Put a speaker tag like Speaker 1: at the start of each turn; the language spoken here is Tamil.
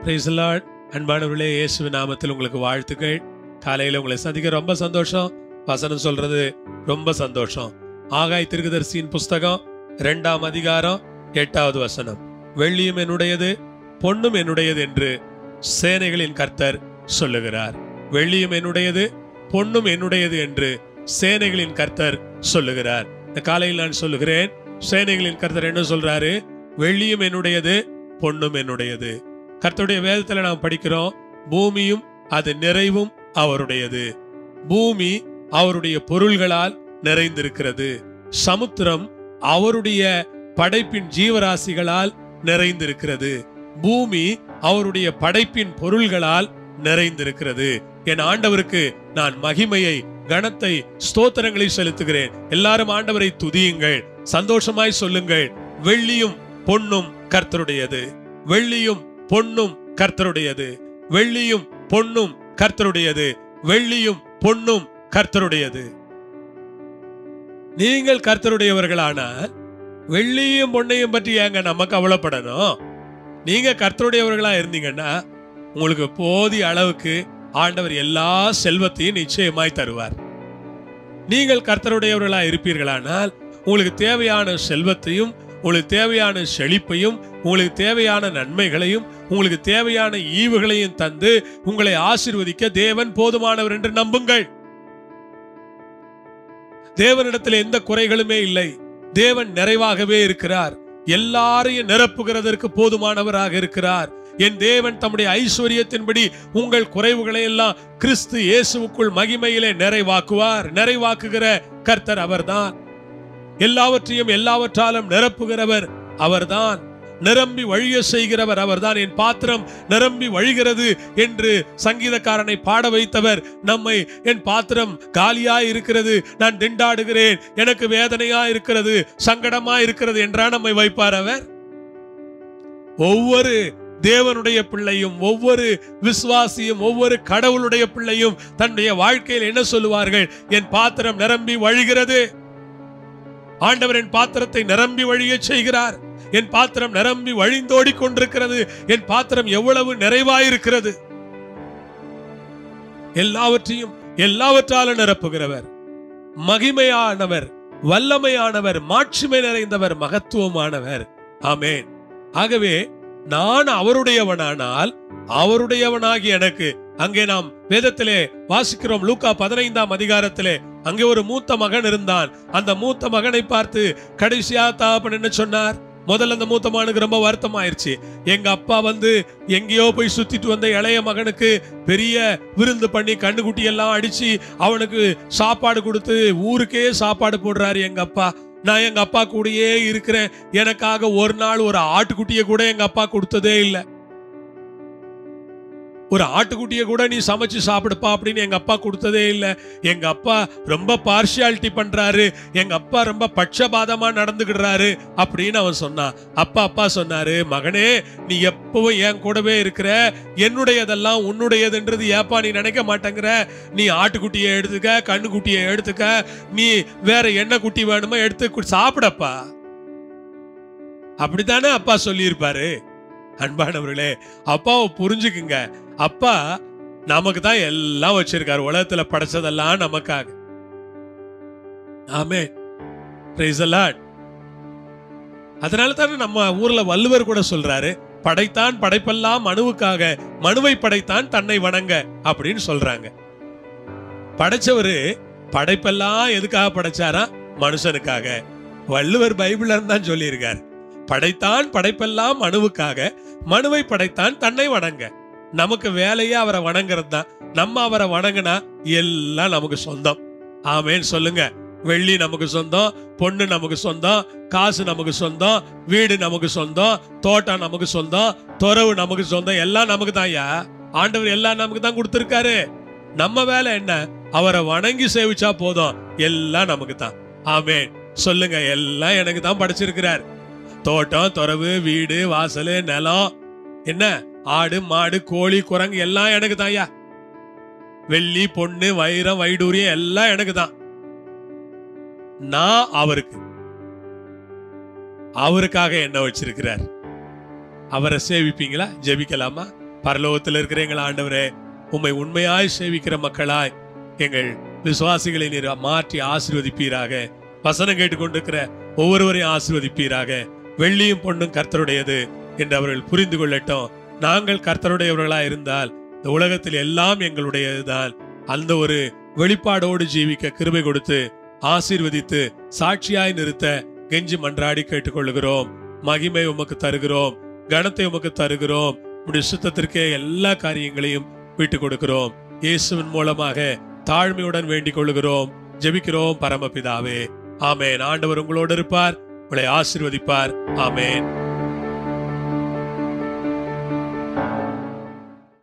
Speaker 1: Praise the Lord. அன்பானவர்களே இயேசு நாமத்தில் உங்களுக்கு வாழ்த்துக்கள் காலையில உங்களை சந்திக்க ரொம்ப சந்தோஷம் வசனம் சொல்றது ரொம்ப சந்தோஷம் ஆகாய் திருகுதர்சியின் புஸ்தகம் இரண்டாம் அதிகாரம் எட்டாவது வசனம் வெள்ளியும் என்னுடையது பொன்னும் என்னுடையது என்று சேனைகளின் கர்த்தர் சொல்லுகிறார் வெள்ளியும் என்னுடையது பொன்னும் என்னுடையது என்று சேனைகளின் கர்த்தர் சொல்லுகிறார் இந்த காலையில் நான் சொல்லுகிறேன் சேனைகளின் கர்த்தர் என்ன சொல்றாரு வெள்ளியும் என்னுடையது பொன்னும் என்னுடையது கர்த்தருடைய வேதத்துல நாம் படிக்கிறோம் பூமியும் அது நிறைவும் அவருடையது பூமி அவருடைய பொருள்களால் நிறைந்திருக்கிறது சமுத்திரம் அவருடைய படைப்பின் ஜீவராசிகளால் நிறைந்திருக்கிறது பூமி அவருடைய படைப்பின் பொருள்களால் நிறைந்திருக்கிறது என் ஆண்டவருக்கு நான் மகிமையை கனத்தை ஸ்தோத்திரங்களை செலுத்துகிறேன் எல்லாரும் ஆண்டவரை துதியுங்கள் சந்தோஷமாய் சொல்லுங்கள் வெள்ளியும் பொன்னும் கர்த்தருடையது வெள்ளியும் பொன்னும் கர்த்தருடையது வெள்ளியும் பொன்னும் கர்த்தருடையது வெள்ளியும் பொன்னும் கர்த்தருடையது நீங்கள் கர்த்தருடையவர்களானால் வெள்ளியும் பொன்னையும் பற்றி ஏங்க நம்ம கவலைப்படணும் நீங்க கர்த்தருடையவர்களா இருந்தீங்கன்னா உங்களுக்கு போதிய அளவுக்கு ஆண்டவர் எல்லா செல்வத்தையும் நிச்சயமாய் தருவார் நீங்கள் கர்த்தருடையவர்களா இருப்பீர்களானால் உங்களுக்கு தேவையான செல்வத்தையும் உங்களுக்கு தேவையான செழிப்பையும் உங்களுக்கு தேவையான நன்மைகளையும் உங்களுக்கு தேவையான ஈவுகளையும் தந்து உங்களை ஆசிர்வதிக்க தேவன் போதுமானவர் என்று நம்புங்கள் தேவனிடத்தில் எந்த குறைகளுமே இல்லை தேவன் நிறைவாகவே இருக்கிறார் எல்லாரையும் நிரப்புகிறதற்கு போதுமானவராக இருக்கிறார் என் தேவன் தம்முடைய ஐஸ்வர்யத்தின்படி உங்கள் குறைவுகளை எல்லாம் கிறிஸ்து இயேசுவுக்குள் மகிமையிலே நிறைவாக்குவார் நிறைவாக்குகிற கர்த்தர் அவர்தான் எல்லாவற்றையும் எல்லாவற்றாலும் நிரப்புகிறவர் அவர்தான் நிரம்பி வழிய செய்கிறவர் அவர்தான் என் பாத்திரம் நிரம்பி வழிகிறது என்று சங்கீதக்காரனை பாட வைத்தவர் நம்மை என் பாத்திரம் காலியா இருக்கிறது நான் திண்டாடுகிறேன் எனக்கு வேதனையா இருக்கிறது சங்கடமா இருக்கிறது என்றா நம்மை வைப்பார் அவர் ஒவ்வொரு தேவனுடைய பிள்ளையும் ஒவ்வொரு விசுவாசியும் ஒவ்வொரு கடவுளுடைய பிள்ளையும் தன்னுடைய வாழ்க்கையில் என்ன சொல்லுவார்கள் என் பாத்திரம் நிரம்பி வழிகிறது ஆண்டவர் என் பாத்திரத்தை நிரம்பி வழிய செய்கிறார் என் பாத்திரம் நிரம்பி வழிந்தோடி கொண்டிருக்கிறது என் பாத்திரம் எவ்வளவு நிறைவாயிருக்கிறது எல்லாவற்றையும் எல்லாவற்றாலும் நிரப்புகிறவர் மகிமையானவர் வல்லமையானவர் மாட்சிமை நிறைந்தவர் மகத்துவமானவர் ஆமேன் ஆகவே நான் அவருடையவனானால் அவருடையவனாகி எனக்கு அங்கே நாம் வேதத்திலே வாசிக்கிறோம் லூக்கா பதினைந்தாம் அதிகாரத்திலே அங்கே ஒரு மூத்த மகன் இருந்தான் அந்த மூத்த மகனை பார்த்து கடைசியா தாப்பன் என்ன சொன்னார் முதல்ல அந்த மூத்த மகனுக்கு ரொம்ப வருத்தம் ஆயிருச்சு எங்க அப்பா வந்து எங்கேயோ போய் சுத்திட்டு வந்த இளைய மகனுக்கு பெரிய விருந்து பண்ணி கண்ணுக்குட்டி எல்லாம் அடிச்சு அவனுக்கு சாப்பாடு கொடுத்து ஊருக்கே சாப்பாடு போடுறாரு எங்க அப்பா நான் எங்க அப்பா கூடயே இருக்கிறேன் எனக்காக ஒரு நாள் ஒரு ஆட்டுக்குட்டியை கூட எங்க அப்பா கொடுத்ததே இல்லை ஒரு ஆட்டுக்குட்டியை கூட நீ சமைச்சு சாப்பிடுப்பா அப்படின்னு எங்க அப்பா கொடுத்ததே இல்லை எங்க அப்பா ரொம்ப பார்ஷியாலிட்டி பண்றாரு எங்க அப்பா ரொம்ப பட்சபாதமா நடந்துக்கிடுறாரு அப்படின்னு அவன் சொன்னான் அப்பா அப்பா சொன்னாரு மகனே நீ எப்பவும் என் கூடவே இருக்கிற என்னுடையதெல்லாம் உன்னுடையதுன்றது ஏப்பா நீ நினைக்க மாட்டேங்கிற நீ ஆட்டுக்குட்டியை எடுத்துக்க கண்ணுக்குட்டியை எடுத்துக்க நீ வேற என்ன குட்டி வேணுமோ எடுத்து கு- சாப்பிடப்பா அப்படித்தானே அப்பா சொல்லியிருப்பாரு அன்பானவர்களே அப்பாவை புரிஞ்சுக்குங்க அப்பா நமக்கு தான் எல்லாம் வச்சிருக்காரு உலகத்துல படைச்சதெல்லாம் நமக்காக ஆமே அதனால தானே நம்ம ஊர்ல வள்ளுவர் கூட சொல்றாரு படைத்தான் படைப்பெல்லாம் மனுவுக்காக மனுவை படைத்தான் தன்னை வணங்க அப்படின்னு சொல்றாங்க படைச்சவரு படைப்பெல்லாம் எதுக்காக படைச்சாரா மனுஷனுக்காக வள்ளுவர் பைபிள்ல தான் சொல்லியிருக்காரு படைத்தான் படைப்பெல்லாம் மனுவுக்காக மனுவை படைத்தான் தன்னை வணங்க நமக்கு வேலையே அவரை வணங்குறது தான் நம்ம அவரை வணங்கினா எல்லாம் நமக்கு சொந்தம் ஆமேன்னு சொல்லுங்க வெள்ளி நமக்கு சொந்தம் பொண்ணு நமக்கு சொந்தம் காசு நமக்கு சொந்தம் வீடு நமக்கு சொந்தம் தோட்டம் நமக்கு சொந்தம் துறவு நமக்கு சொந்தம் எல்லாம் நமக்கு தான் ஐயா ஆண்டவர் எல்லாம் நமக்கு தான் கொடுத்துருக்காரு நம்ம வேலை என்ன அவரை வணங்கி சேவிச்சா போதும் எல்லாம் நமக்கு தான் ஆமேன் சொல்லுங்க எல்லாம் எனக்கு தான் படைச்சிருக்கிறார் தோட்டம் துறவு வீடு வாசல் நிலம் என்ன ஆடு மாடு கோழி குரங்கு எல்லாம் எனக்கு தான் ஐயா வெள்ளி பொண்ணு வைரம் வைடூரியம் எல்லாம் எனக்கு தான் நான் அவருக்கு அவருக்காக என்ன வச்சிருக்கிறார் அவரை சேவிப்பீங்களா ஜெபிக்கலாமா பரலோகத்தில் இருக்கிற எங்கள் ஆண்டவரே உம்மை உண்மையாய் சேவிக்கிற மக்களாய் எங்கள் விசுவாசிகளை நீர் மாற்றி ஆசீர்வதிப்பீராக வசனம் கேட்டுக்கொண்டிருக்கிற ஒவ்வொருவரையும் ஆசீர்வதிப்பீராக வெள்ளியும் பொண்ணும் கர்த்தருடையது என்று அவர்கள் புரிந்து கொள்ளட்டும் நாங்கள் கர்த்தருடையவர்களாய் இருந்தால் இந்த உலகத்தில் எல்லாம் எங்களுடையதுதான் அந்த ஒரு வெளிப்பாடோடு ஜீவிக்க கிருபை கொடுத்து ஆசீர்வதித்து சாட்சியாய் நிறுத்த கெஞ்சி மன்றாடி கேட்டுக்கொள்கிறோம் மகிமை உமக்கு தருகிறோம் கனத்தை உமக்கு தருகிறோம் உடைய சுத்தத்திற்கே எல்லா காரியங்களையும் விட்டு கொடுக்கிறோம் இயேசுவின் மூலமாக தாழ்மையுடன் வேண்டிக் கொள்கிறோம் ஜெபிக்கிறோம் பரமபிதாவே ஆமேன் ஆண்டவர் உங்களோடு இருப்பார் உங்களை ஆசீர்வதிப்பார் ஆமேன்